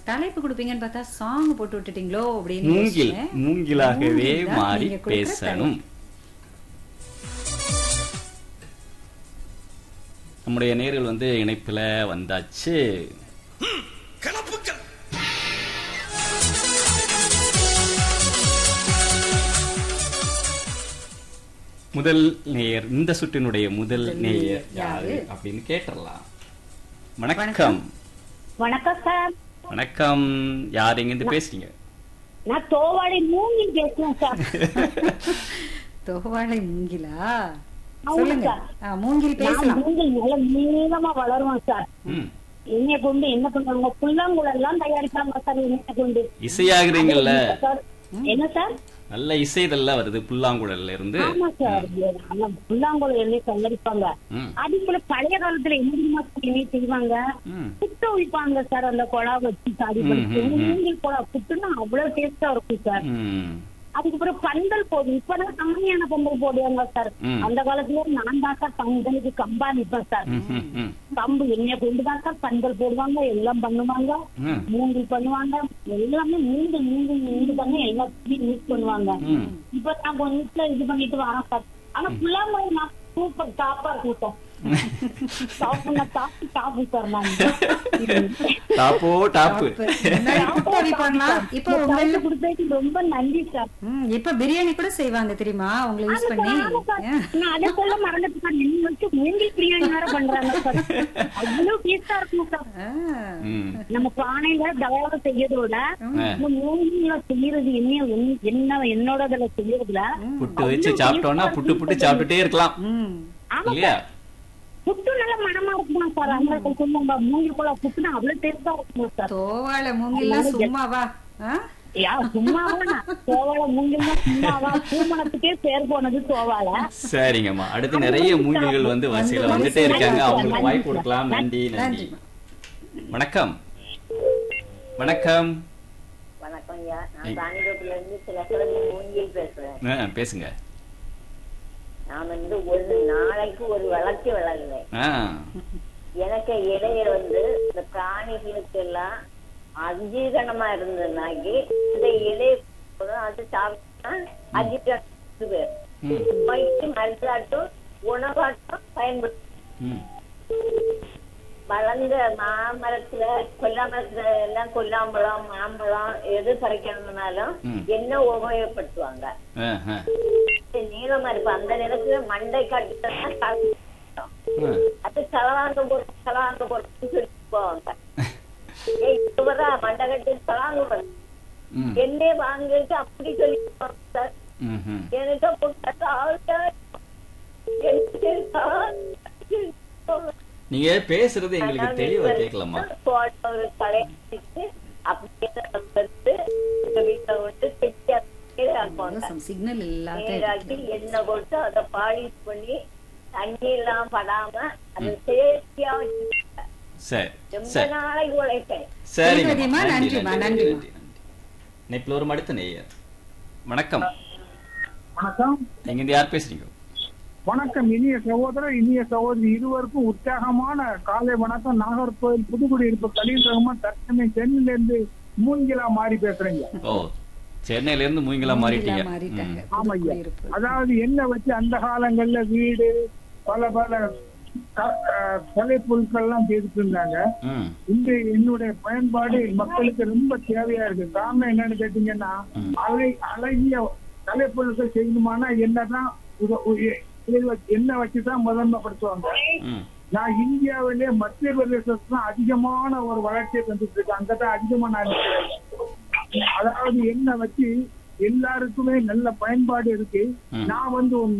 தலைப்பு கொடுப்பீங்கன்னு பார்த்தா சாங் போட்டு விட்டுட்டீங்களோ அப்படின்னு மூங்கில் யோசிச்சேன். மூங்கிலாகவே மூங்கில் தான் மாறி நீங்க கொடுக்கிற பேசணும் நம்முடைய நேர்கள் வந்து இணைப்புல வந்தாச்சு கலப்புக்கள் முதல் நேயர் இந்த சுற்றினுடைய முதல் முதல் நேயர் நேயர் யாரு யாரு? அப்படின்னு கேட்டுறலாம் வணக்கம் வணக்கம். வணக்கம் சார் வணக்கம் யார் எங்கிருந்து பேசுறீங்க நான் தோவாளை மூங்கி பேசுறேன் சார் தோவாளை மூங்கிலா ஆமா சொல்லுங்க சார். ஆ, மூங்கில் நான் பேசலாம் மூங்கில் நல்ல நீளமா வளருவேன் சார் ம். என்னைய கொண்டு என்ன பண்ணுவாங்க புல்லாங்குழல் எல்லாம் தயாரிப்பாங்க சார் என்னைய கொண்டு இசையாகிறீங்கல்ல சார், என்ன சார் நல்ல இசை இதெல்லாம் வருது புல்லாங்குழல்ல இருந்து ஆமா சார் ஆனா புல்லாங்குழல் எண்ணெய் தயாரிப்பாங்க ம். அது போல பழைய காலத்துல என்ன தெரியுமா சார் எண்ணெய் செய்வாங்க ம். புட்டு வைப்பாங்க சார் அந்த குழா வச்சு சாரி ம், ம், ம். மூங்கில் குழா புட்டுன்னா அவ்வளவு டேஸ்டா இருக்கும் சார் ம். அதுக்கப்புறம் பந்தல் போடும் இப்பதான் கம்மியான பந்தல் போடுவாங்க சார் ம். அந்த காலத்துல நான் தான் சார் பந்தலுக்கு கம்பா நிப்பேன் சார் ம், ம், ம். கம்பு எண்ணெய் கொண்டு தான் சார் பந்தல் போடுவாங்க எல்லாம் பண்ணுவாங்க ம். மூங்கில் பண்ணுவாங்க எல்லாமே மூங்கில் மூங்கில் மூங்கில் பண்ணி எல்லாத்தையும் யூஸ் பண்ணுவாங்க ம். இப்ப நான் கொஞ்சம் இது பண்ணிட்டு வரேன் சார் ஆனா புல்லாங்குழி நான் சூப்பர் டாப்பா இருக்கும் சார் சாப்பிட டாப்பு டாப்பு சார் நான் டாப்போ டாப்பு டாப்பு. முன்னாடி புட்டு அவிப்பாங்களா இப்ப உங்க கையில கொடுத்ததுக்கு ரொம்ப நன்றி சார் ம், இப்ப பிரியாணி கூட செய்வாங்க தெரியுமா உங்களை யூஸ் பண்ணி ஆமா சார். நான் அதை சொல்ல மறந்துட்டு சார் நீங்க வச்சு மூங்கில் பிரியாணி வேற பண்றாங்க சார் அவ்வளவு டேஸ்டா இருக்கும் சார் ஆ. ம். நம்ம பானையில தவால செய்யறதோட ஆ. இந்த மூங்கில செய்யறது என்ன என்ன என்னோடதுல செய்யறதுல புட்டு வச்சு சாப்பிட்டோம்னா புட்டு புட்டு சாப்பிட்டுட்டே இருக்கலாம் ம். ஆமா இல்லையா புட்டு நல்ல மனமா இருக்குமா சார் அந்த சொல்லுங்க மூங்கில் போல புட்டுனா அவ்வளவு டேஸ்டா இருக்குமா சார் தோவாளை மூங்கில்லாம் சும்மாவா ஆ? யா சும்மாவா சோவால மூங்கில்னா சும்மாவா பூமணத்துக்கே பேர் போனது சோவால சரிங்கம்மா அடுத்து நிறைய மூங்கில்கள் வந்து வரிசையில வந்துட்டே இருக்காங்க அவங்களுக்கு வாய்ப்பு கொடுக்கலாம் நன்றி நன்றி நன்றிம்மா. வணக்கம் வணக்கம் வணக்கம் ஐயா நான் காணிதோப்புல இருந்து சில கிழமை மூங்கில் பேசுறேன் ஆ, பேசுங்க நான் வந்து ஒரு நாளைக்கு ஒரு வளர்ச்சி வளர்கிறேன் ஆ எனக்கு இடைய வந்து இந்த பிராணிகளுக்கு எல்லாம் அஜீரணமா இருந்ததுனாக்கி இந்த இலைய போதும் அது சாப்பிட்டா அஜீரணம் பேர் ம், நோய்க்கு மருந்தாட்டும் உணவாட்டும் பயன்படுத்தும் ம், வளர்ந்த மாமரத்துல கொல்லாமரத்துல எல்லாம் கொல்லாம்பழம் மாம்பழம் எது பறிக்கணும்னாலும் ம். என்ன உபயோகப்படுத்துவாங்க ஆ, ஆ, நீளமா இருக்கும் அந்த நேரத்துல மண்டை காட்டுதான் ஆ. அது சலவாங்க போட்டு சலவாங்க போட்டு சொல்லி போவாங்க ஏய் இவரா மண்டை கட்டி சலவாங்க போடு. ம், என்னே வாங்கிட்டு அப்படி சொல்லி போவாங்க சார் ம், ம். எனக்கு போட்டு ஆளுக்கா எனக்கு நீங்க பேசுறது எங்களுக்கு தெளிவா கேட்கலாமா போட்ட ஒரு தலையை அப்படியே வந்து எங்க வீட்டுல விட்டு செஞ்சு ஆக்குவாங்க சம் சிக்னல் இல்லாத நீராக்கி எண்ணெய் போட்டு அதை பாலிஷ் பண்ணி தண்ணி எல்லாம் படாம அதை சேஃப்டியா வச்சுருக்காங்க சரி ரொம்ப சரி நாளைக்கு உழைப்பேன் சரிங்கம்மா சரிங்கம்மா, நன்றி நன்றிம்மா, நன்றி நன்றிம்மா. நன்றி நன்றி நெப்பில் ஒரு அடுத்த நேயர் வணக்கம் வணக்கம் எங்கிருந்து யார் பேசுறீங்க வணக்கம் இனிய சகோதரர் இனிய சகோதரி இருவருக்கும் உற்சாகமான காலை வணக்கம் நாகர்கோவில் புதுக்குடியிருப்பு கலீல் ரஹ்மான் தற்சமயம் சென்னையில இருந்து மூங்கிலா மாறி பேசுறீங்க ஓ சென்னையில இருந்து மூங்கிலா மாறிட்டீங்க மூங்கிலா மாறிட்டாங்க ம். ஆமா ஐயா குடியிருப்பு. அதாவது என்ன வச்சு அந்த காலங்கள்ல வீடு பல பல க- அஹ், கலை பொருட்கள் எல்லாம் செய்துட்டு இருந்தாங்க ம், இந்த என்னுடைய பயன்பாடு மக்களுக்கு ரொம்ப தேவையா இருக்கு காரணம் என்னன்னு கேட்டீங்கன்னா ம். அழை அழகிய கலை பொருட்கள் செய்யணுமானா என்னதான் உத- உ- எ- இதை வச்சு- என்ன வச்சுதான் முதன்மைப்படுத்துவாங்க ம். நான் இந்தியாவிலே மத்திய பிரதேசத்துல தான் அதிகமான ஒரு வளர்ச்சியை தந்துட்டு இருக்கேன் அங்கதான் அதிகமா நான் இருக்கிறேன். அதாவது என்ன வச்சு எல்லாருக்குமே நல்ல பயன்பாடு இருக்கு ம். நான் வந்து